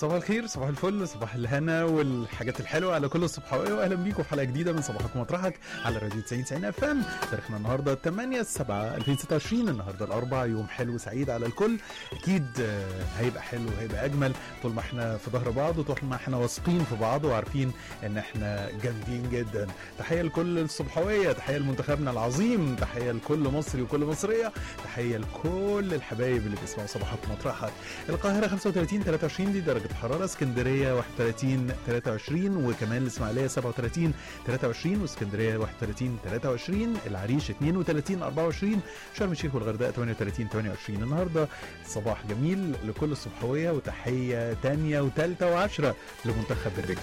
صباح الخير صباح الفل صباح الهنا والحاجات الحلوه على كل الصبحويه واهلا بيكم في حلقه جديده من صباحك ومطرحك على راديو 90 90 اف ام تاريخنا النهارده 8 7 2026 النهارده الاربعاء يوم حلو سعيد على الكل اكيد آه، هيبقى حلو وهيبقى اجمل طول ما احنا في ظهر بعض وطول ما احنا واثقين في بعض وعارفين ان احنا جامدين جدا تحيه لكل الصبحويه تحيه لمنتخبنا العظيم تحيه لكل مصري وكل مصريه تحيه لكل الحبايب اللي بيسمعوا صباحك ومطرحك القاهره 35 23 دي درجه الحراره اسكندريه 31 23 وكمان الاسماعيليه 37 23 واسكندريه 31 23 العريش 32 24 شرم الشيخ والغردقه 38 28 النهارده صباح جميل لكل الصبحويه وتحيه تانية وتالتة وعشرة لمنتخب الرجال